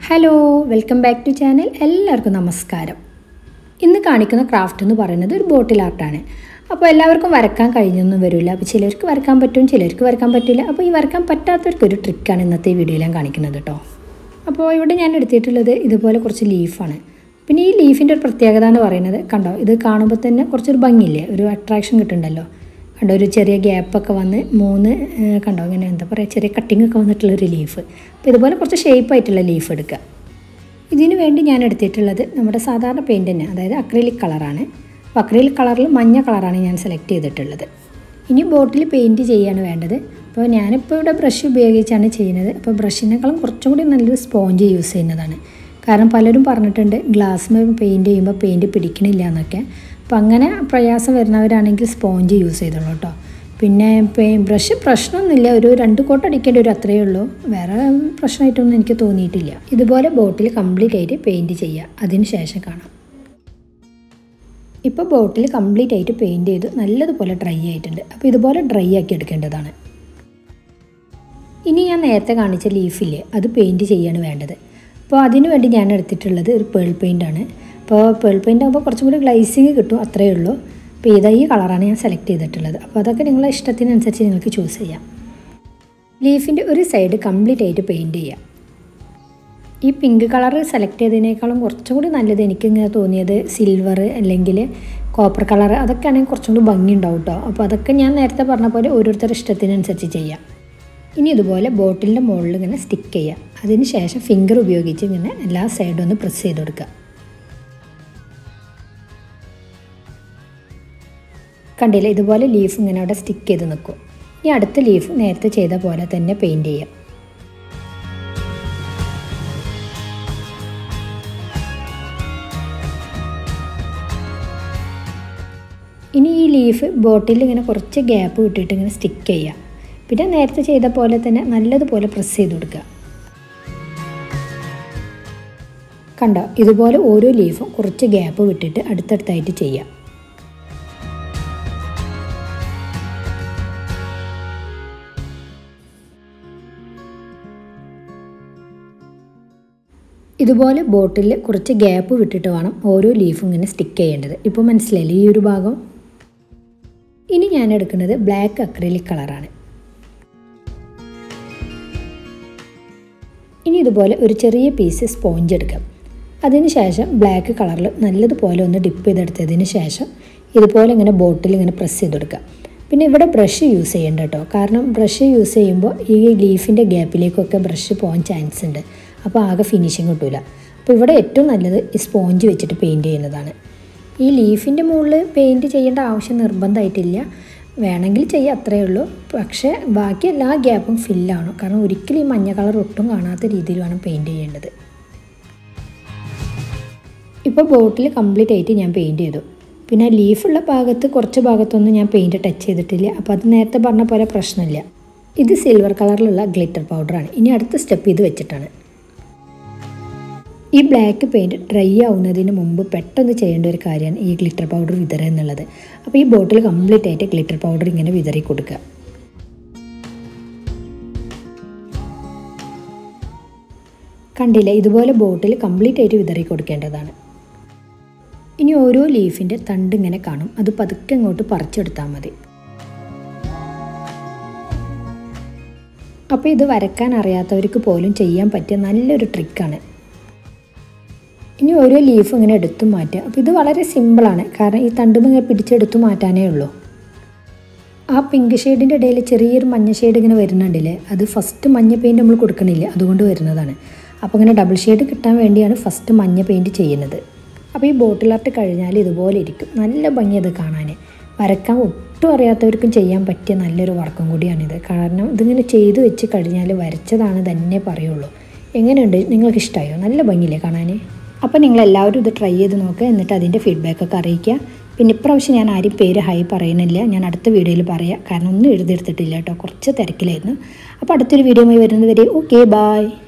hello welcome back to channel എല്ലാവർക്കും നമസ്കാരം ഇന്ന് കാണിക്കുന്ന ക്രാഫ്റ്റ് എന്ന് പറയുന്നത് ഒരു ബോട്ടിൽ ആർട്ടാണ് അപ്പോൾ എല്ലാവർക്കും വരക്കാൻ കഴിഞ്ഞൊന്നും വരില്ല അപ്പോൾ ചിലർക്ക് വരക്കാൻ പറ്റും ചിലർക്ക് വരക്കാൻ പറ്റില്ല അപ്പോൾ ഈ വരക്കാൻ പറ്റാത്തവർക്ക് ഒരു ട്രിക്കാണ് ഇന്നത്തെ ഈ വീഡിയോയിൽ ഞാൻ കാണിക്കുന്നത് കേട്ടോ അപ്പോൾ ഇവിടെ ഞാൻ എടുത്തിട്ടുള്ളത് ഇതുപോലെ കുറച്ച് ലീഫാണ് പിന്നെ ഈ ലീഫിൻ്റെ ഒരു പ്രത്യേകത എന്ന് പറയുന്നത് കണ്ടോ ഇത് കാണുമ്പോൾ തന്നെ കുറച്ചൊരു ഭംഗിയില്ലേ ഒരു അട്രാക്ഷൻ കിട്ടുന്നുണ്ടല്ലോ കണ്ടോ ഒരു ചെറിയ ഗ്യാപ്പൊക്കെ വന്ന് മൂന്ന് ഏഹ്, കണ്ടോ ഇങ്ങനെ എന്താ പറയുക ചെറിയ കട്ടിംഗ് ഒക്കെ വന്നിട്ടുള്ള ഒരു ലീഫ് അപ്പോൾ ഇതുപോലെ കുറച്ച് ഷേപ്പ് ആയിട്ടുള്ള ലീഫ് എടുക്കുക ഇതിന് വേണ്ടി ഞാൻ എടുത്തിട്ടുള്ളത് നമ്മുടെ സാധാരണ പെയിൻറ് തന്നെ അതായത് അക്രിലിക് കളറാണ് അപ്പോൾ അക്രിലിക് കളറിൽ മഞ്ഞ കളറാണ് ഞാൻ സെലക്ട് ചെയ്തിട്ടുള്ളത് ഇനി ബോട്ടിൽ പെയിൻറ് ചെയ്യാണ് വേണ്ടത് അപ്പോൾ ഞാനിപ്പോൾ ഇവിടെ ബ്രഷ് ഉപയോഗിച്ചാണ് ചെയ്യുന്നത് അപ്പോൾ ബ്രഷിനേക്കാളും കുറച്ചും കൂടി നല്ലൊരു സ്പോഞ്ച് യൂസ് ചെയ്യുന്നതാണ് കാരണം പലരും പറഞ്ഞിട്ടുണ്ട് ഗ്ലാസ്സിൽ പെയിൻറ് ചെയ്യുമ്പോൾ പെയിൻറ് പിടിക്കണില്ല എന്നൊക്കെ അപ്പോൾ അങ്ങനെ പ്രയാസം വരുന്നവരാണെങ്കിൽ സ്പോഞ്ച് യൂസ് ചെയ്തോളൂ കേട്ടോ പിന്നെ പെ- ബ്രഷ് പ്രശ്നമൊന്നുമില്ല ഒരു രണ്ട് കോട്ട് അടിക്കേണ്ടി വരും അത്രയേ ഉള്ളൂ വേറെ പ്രശ്നമായിട്ടൊന്നും എനിക്ക് തോന്നിയിട്ടില്ല ഇതുപോലെ ബോട്ടിൽ കംപ്ലീറ്റ് ആയിട്ട് പെയിൻറ് ചെയ്യുക അതിന് ശേഷം കാണാം ഇപ്പോൾ ബോട്ടിൽ കംപ്ലീറ്റ് ആയിട്ട് പെയിൻറ് ചെയ്ത് നല്ലതുപോലെ ഡ്രൈ ആയിട്ടുണ്ട് അപ്പോൾ ഇതുപോലെ ഡ്രൈ ആക്കി എടുക്കേണ്ടതാണ് ഇനി ഞാൻ നേരത്തെ കാണിച്ച ലീഫില്ലേ അത് പെയിൻറ് ചെയ്യാണ് വേണ്ടത് അപ്പോൾ അതിന് വേണ്ടി ഞാൻ എടുത്തിട്ടുള്ളത് ഒരു പേൾ പെയിൻ്റാണ് അപ്പോൾ പേൾ പെയിൻ്റ് ആകുമ്പോൾ കുറച്ചും കൂടി ഗ്ലൈസിങ് കിട്ടും അത്രയേ ഉള്ളൂ അപ്പോൾ ഇതാ ഈ കളറാണ് ഞാൻ സെലക്ട് ചെയ്തിട്ടുള്ളത് അപ്പോൾ അതൊക്കെ നിങ്ങളെ ഇഷ്ടത്തിനനുസരിച്ച് നിങ്ങൾക്ക് ചൂസ് ചെയ്യാം ലീഫിൻ്റെ ഒരു സൈഡ് കംപ്ലീറ്റ് ആയിട്ട് പെയിൻറ് ചെയ്യാം ഈ പിങ്ക് കളർ സെലക്ട് ചെയ്തതിനേക്കാളും കുറച്ചും കൂടി നല്ലത് എനിക്ക് ഇങ്ങനെ തോന്നിയത് സിൽവർ അല്ലെങ്കിൽ കോപ്പർ കളർ അതൊക്കെ ആണെങ്കിൽ കുറച്ചും കൂടി ഭംഗി ഉണ്ടാവും കേട്ടോ അപ്പോൾ അതൊക്കെ ഞാൻ നേരത്തെ പറഞ്ഞ പോലെ ഓരോരുത്തരുടെ ഇഷ്ടത്തിനനുസരിച്ച് ചെയ്യാം ഇനി ഇതുപോലെ ബോട്ടിലിൻ്റെ മുകളിൽ ഇങ്ങനെ സ്റ്റിക്ക് ചെയ്യുക അതിന് ശേഷം ഫിംഗർ ഉപയോഗിച്ച് ഇങ്ങനെ എല്ലാ സൈഡും ഒന്ന് പ്രസ് ചെയ്ത് കൊടുക്കുക കണ്ടില്ലേ ഇതുപോലെ ലീഫ് ഇങ്ങനെ അവിടെ സ്റ്റിക്ക് ചെയ്ത് നിൽക്കും ഇനി അടുത്ത ലീഫ് നേരത്തെ ചെയ്ത പോലെ തന്നെ പെയിൻറ് ചെയ്യാം ഇനി ഈ ലീഫ് ബോട്ടിൽ ഇങ്ങനെ കുറച്ച് ഗ്യാപ്പ് വിട്ടിട്ട് ഇങ്ങനെ സ്റ്റിക്ക് ചെയ്യുക പിന്നെ നേരത്തെ ചെയ്ത പോലെ തന്നെ നല്ലതുപോലെ പ്രസ് ചെയ്ത് കൊടുക്കുക കണ്ടോ ഇതുപോലെ ഓരോ ലീഫും കുറച്ച് ഗ്യാപ്പ് വിട്ടിട്ട് അടുത്തടുത്തായിട്ട് ചെയ്യാം ഇതുപോലെ ബോട്ടിൽ കുറച്ച് ഗ്യാപ്പ് വിട്ടിട്ട് വേണം ഓരോ ലീഫും ഇങ്ങനെ സ്റ്റിക്ക് ചെയ്യേണ്ടത് ഇപ്പോൾ മനസ്സിലായില്ലേ ഈ ഒരു ഭാഗം ഇനി ഞാൻ എടുക്കുന്നത് ബ്ലാക്ക് അക്രിലിക് കളറാണ് ഇനി ഇതുപോലെ ഒരു ചെറിയ പീസ് സ്പോഞ്ച് എടുക്കാം അതിന് ശേഷം ബ്ലാക്ക് കളറിൽ നല്ലതുപോലെ ഒന്ന് ഡിപ്പ് ചെയ്തെടുത്തതിന് ശേഷം ഇതുപോലെ ഇങ്ങനെ ബോട്ടിൽ ഇങ്ങനെ പ്രസ് ചെയ്ത് കൊടുക്കുക പിന്നെ ഇവിടെ ബ്രഷ് യൂസ് ചെയ്യേണ്ട കേട്ടോ കാരണം ബ്രഷ് യൂസ് ചെയ്യുമ്പോൾ ഈ ലീഫിൻ്റെ ഗ്യാപ്പിലേക്കൊക്കെ ബ്രഷ് പോകാൻ ചാൻസ് ഉണ്ട് അപ്പോൾ ആകെ ഫിനിഷിങ് കിട്ടില്ല അപ്പോൾ ഇവിടെ ഏറ്റവും നല്ലത് ഈ സ്പോഞ്ച് വെച്ചിട്ട് പെയിൻറ്റ് ചെയ്യുന്നതാണ് ഈ ലീഫിൻ്റെ മുകളിൽ പെയിൻറ്റ് ചെയ്യേണ്ട ആവശ്യം നിർബന്ധമായിട്ടില്ല വേണമെങ്കിൽ ചെയ്യാം അത്രയേ ഉള്ളൂ പക്ഷേ ബാക്കി എല്ലാ ഗ്യാപ്പും ഫില്ലാണ് കാരണം ഒരിക്കലും ഈ മഞ്ഞ കളർ ഒട്ടും കാണാത്ത രീതിയിൽ വേണം പെയിൻറ്റ് ചെയ്യേണ്ടത് ഇപ്പോൾ ബോട്ടിൽ കംപ്ലീറ്റ് ആയിട്ട് ഞാൻ പെയിൻറ്റ് ചെയ്തു പിന്നെ ലീഫുള്ള ഭാഗത്ത് കുറച്ച് ഭാഗത്തൊന്നും ഞാൻ പെയിൻറ്റ് ടച്ച് ചെയ്തിട്ടില്ല അപ്പോൾ അത് നേരത്തെ പറഞ്ഞ പോലെ പ്രശ്നമില്ല ഇത് സിൽവർ കളറിലുള്ള ഗ്ലിറ്റർ പൗഡറാണ് ഇനി അടുത്ത സ്റ്റെപ്പ് ഇത് വെച്ചിട്ടാണ് ഈ ബ്ലാക്ക് പെയിൻറ്റ് ഡ്രൈ ആവുന്നതിന് മുമ്പ് പെട്ടെന്ന് ചെയ്യേണ്ട ഒരു കാര്യമാണ് ഈ ഗ്ലിറ്റർ പൗഡർ വിതറുക എന്നുള്ളത് അപ്പോൾ ഈ ബോട്ടിൽ കംപ്ലീറ്റ് ആയിട്ട് ഗ്ലിറ്റർ പൗഡർ ഇങ്ങനെ വിതറി കൊടുക്കുക കണ്ടില്ലേ ഇതുപോലെ ബോട്ടിൽ കംപ്ലീറ്റ് ആയിട്ട് വിതറി കൊടുക്കേണ്ടതാണ് ഇനി ഓരോ ലീഫിൻ്റെ തണ്ട് ഇങ്ങനെ കാണും അത് പതുക്കെ ഇങ്ങോട്ട് പറിച്ചെടുത്താൽ മതി അപ്പോൾ ഇത് വരക്കാൻ അറിയാത്തവർക്ക് പോലും ചെയ്യാൻ പറ്റിയ നല്ലൊരു ട്രിക്കാണ് ഇനി ഓരോ ലീഫ് ഇങ്ങനെ എടുത്തു മാറ്റുക അപ്പോൾ ഇത് വളരെ സിമ്പിളാണ് കാരണം ഈ തണ്ടും ഇങ്ങനെ പിടിച്ചെടുത്തു മാറ്റാനേ ഉള്ളൂ ആ പിങ്ക് ഷെയ്ഡിൻ്റെ ഇടയിൽ ചെറിയൊരു മഞ്ഞ ഷെയ്ഡ് ഇങ്ങനെ വരുന്നുണ്ടല്ലേ അത് ഫസ്റ്റ് മഞ്ഞ പെയിൻറ്റ് നമ്മൾ കൊടുക്കണില്ല അതുകൊണ്ട് വരുന്നതാണ് അപ്പോൾ ഇങ്ങനെ ഡബിൾ ഷെയ്ഡ് കിട്ടാൻ വേണ്ടിയാണ് ഫസ്റ്റ് മഞ്ഞ പെയിൻറ്റ് ചെയ്യുന്നത് അപ്പോൾ ഈ ബോട്ടിൽ ആർട്ട് കഴിഞ്ഞാൽ ഇതുപോലെ ഇരിക്കും നല്ല ഭംഗി അത് കാണാൻ വരക്കാൻ ഒട്ടും അറിയാത്തവർക്കും ചെയ്യാൻ പറ്റിയ നല്ലൊരു വർക്കും കൂടിയാണിത് കാരണം ഇതിങ്ങനെ ചെയ്തു വെച്ച് കഴിഞ്ഞാൽ വരച്ചതാണ് തന്നെ പറയുള്ളൂ എങ്ങനെയുണ്ട് നിങ്ങൾക്ക് ഇഷ്ടമായോ നല്ല ഭംഗിയില്ലേ കാണാൻ അപ്പോൾ നിങ്ങൾ എല്ലാവരും ഇത് ട്രൈ ചെയ്ത് നോക്കുക എന്നിട്ട് അതിൻ്റെ ഫീഡ്ബാക്കൊക്കെ അറിയിക്കുക പിന്നെ ഇപ്രാവശ്യം ഞാൻ ആരും പേര് ഹൈ പറയുന്നില്ല ഞാൻ അടുത്ത വീഡിയോയിൽ പറയാം കാരണം ഒന്നും എഴുതിയെടുത്തിട്ടില്ല കേട്ടോ കുറച്ച് തിരക്കിലായിരുന്നു അപ്പോൾ അടുത്തൊരു വീഡിയോയുമായി വരുന്നത് വരെ ഓക്കെ ബായ്